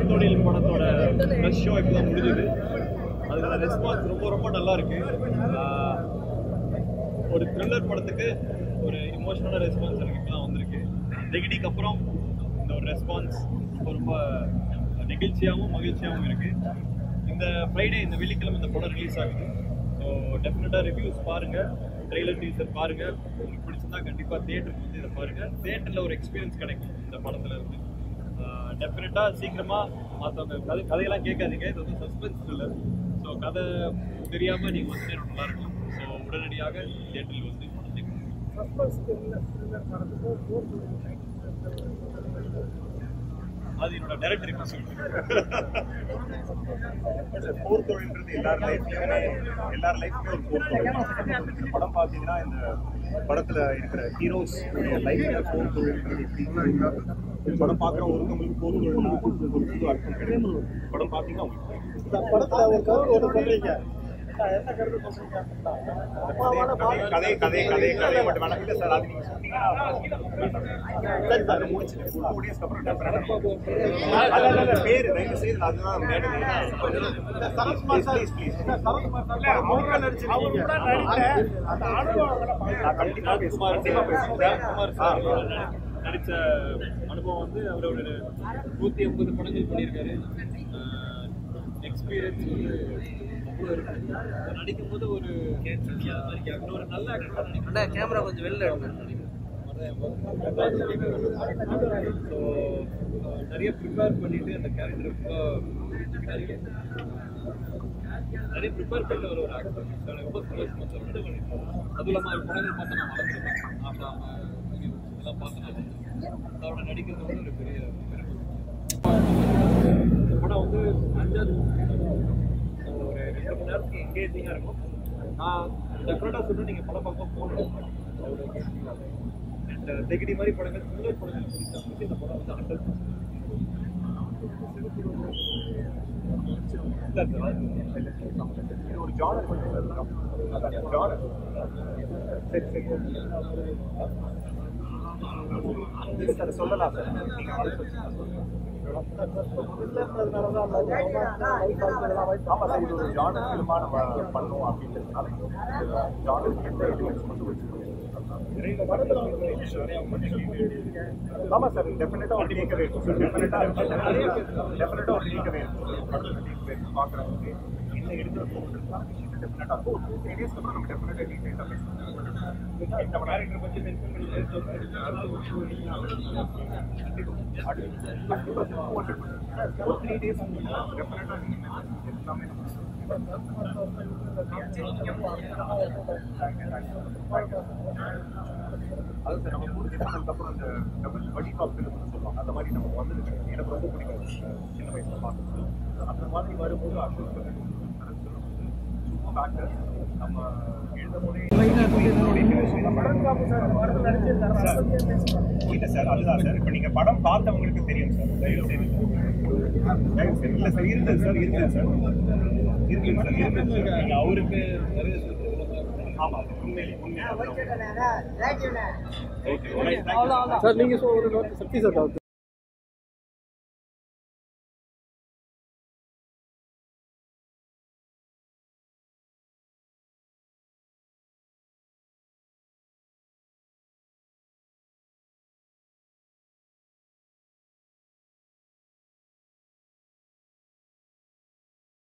போர்த்தொழில் படத்தோட brush show இப்போ தான் முடிஞ்சது அதுக்கான ரெஸ்பான்ஸ் ரொம்ப ரொம்ப நல்லா இருக்கு ஆஹ் ஒரு த்ரில்லர் படத்துக்கு ஒரு இமோஷனலான ரெஸ்பான்ஸ் எனக்கு இப்போ தான் வந்திருக்கு நெகடிக்கு அப்புறம் இந்த ஒரு ரெஸ்பான்ஸ் ரொம்ப ரொம்ப நெகிழ்ச்சியாகவும் மகிழ்ச்சியாகவும் இருக்கு இந்த ஃப்ரைடே இந்த வெள்ளிக்கிழமை இந்த படம் ரிலீஸ் ஆகுது ஸோ டெஃபினட்டாக ரிவ்யூஸ் பாருங்க ட்ரெய்லர் டீசர் பாருங்க உங்களுக்கு பிடிச்சிருந்தா கண்டிப்பாக தியேட்டருக்கு வந்து இதை பாருங்க தியேட்டரில் ஒரு எக்ஸ்பீரியன்ஸ் கிடைக்கும் இந்த படத்துல இருந்து டெஃபினட்டாக சீக்கிரமாக மற்றவங்க கதை கதையெல்லாம் கேட்காதீங்க இது வந்து சஸ்பென்ஸ் த்ரில்லர் ஸோ கதை தெரியாமல் நீங்கள் வந்து நேரம் நல்லா இருக்கும் ஸோ உடனடியாக தியேட்டரில் வந்து படம் பார்க்கலாம். அது என்னோட டைரக்டருக்கு சொல்லுங்கள் போர் தொழில்ன்றது எல்லார் லைஃப்லயுமே எல்லார் லைஃப்லயும் ஒரு போர் தொழில் இந்த படம் பார்த்தீங்கன்னா இந்த படத்துல இருக்கிற ஹீரோஸ் லைஃப்ல போர் தொழில்ன்றது எப்படி இந்த படம் பார்க்குற ஒருத்தவங்களுக்கு போர் தொழில்னா ஒரு புது அர்த்தம் கிடைக்கும் படம் பார்த்தீங்கன்னா உங்களுக்கு தெரியும். இந்த படத்துல ஒரு கருத்து ஒன்று சொல்றீங்க என்ன கருத்து சொல்றீங்க கதை கதை கதை கதை மட்டும் வேணாம் இல்ல சார் அது நீங்க சொன்னீங்கன்னா சரி சார் முடிச்சுட்டு டூ டேஸ்க்கு அப்புறம் definite ஆ- அல்ல, அல்ல, அல்ல, பேரு தயவு செய்து அதுதான் madam Sarathkumar sir please please என்ன சரத்குமார் சார் அவங்க நடிச்சிருக்கீங்க அந்த அனுபவங்களை நான் கண்டிப்பா பேசுவேன் ராஜ்குமார் கண்டிப்பா சார் பேசுவேன் ராஜ்குமார் சார் நடி- நடிச்ச அனுபவம் வந்து அவர் ஒரு நூற்றி ஐம்பது படங்கள் பண்ணியிருக்காரு எக்ஸ்பீரியன்ஸ் வந்து அவ்வளோ இருக்கு அவர் நடிக்கும்போது ஒரு அவர் ஒரு நல்ல ஆக்டர் நடிக்கிறேன் கேமரா கொஞ்சம் வெளில ஸோ நிறைய ப்ரிப்பேர் பண்ணிட்டு அந்த கேரக்டர் நிறைய நிறைய ப்ரிப்பேர் பண்ணிட்டு வர ஒரு ஆக்டர் ஸோ எனக்கு ரொம்ப சந்தோஷமா சொல்லிட்டு அதுவும் இல்லாமல் அவர் படங்கள் பார்த்து நான் வளர்ந்துருக்கேன் ஆஃப்டாம இதெல்லாம் பார்த்தேன் அவரோட நடிக்கிறது வந்து ஒரு பெரிய இந்த படம் வந்து அஞ்சாவது ஸோ ஒரு ரெண்டு மணி நேரத்துக்கு எங்கேஜிங்காக இருக்கும் நான் டெஃபினட்டாக சொல்கிறேன் நீங்கள் படம் பார்க்க போகணும் அண்ட் தெகிடி மாதிரி படங்கள் த்ரில்லர் படங்கள் பிடிச்சவங்களுக்கு இந்த படம் வந்து ஹண்ட்ரட் இது ஒரு ஜானர் மட்டும் சார் ஜானர் சரி சரி இல்லை சார் சொல்லலாம் சார் நீங்க ஆமா சார் இது ஒரு ஜானர் ஃபிலிமா நம்ம பண்ணோம் அப்படின்றதுனால ஜானர் எந்த எலிமெண்ட்ஸ் மட்டும் வச்சுக்கணும் ஆமா சார் டெஃபினட்டா ஒரு டேக் அவே சார் டெஃபினட்டா டெஃபினட்டா ஒரு டேக் அவே பார்க்குறவங்க என்ன எடுத்து போகுதுன்னா டெஃபினட்டா டூ த்ரீ டேஸ்க்கு அப்புறம் நம்ம டெஃபினட்டா டீடைல்டாக பேசணும் நம்ம டேரக்டர் பற்றி மென்ஷன் பண்ணி ஒரு த்ரீ டேஸ் டெஃபினட்டா எல்லாமே அது சார் நம்ம முடிஞ்சு அதுக்கப்புறம் அந்த டபுள் வடி டாப் ஃபிலிம்னு சொல்லுவாங்க அந்த மாதிரி நம்ம வந்தது கிடையாது எனக்கு ரொம்ப பிடிக்கும் சின்ன வயசுல பார்த்து அந்த மாதிரி வரும்போது அசோக் கண்ணன் சரத் செல்வம் வந்து சூப்பர் ஆக்டர் நம்ம எழுத போதே இல்ல சார் அதுதான் சார் இப்போ நீங்க படம் பார்த்தவங்களுக்கு தெரியும் சார் தயவு செய்து தயவு செய்து இல்ல சார் இருந்தது சார் இருந்தது சார் இருந்தது சார் இருந்தது சார் நீங்க அவருக்கு நிறைய சொல்லுங்க ஆமா உண்மையிலே உண்மையிலே ஓகே ஓகே சார் நீங்க சொல்ற சக்தி சார்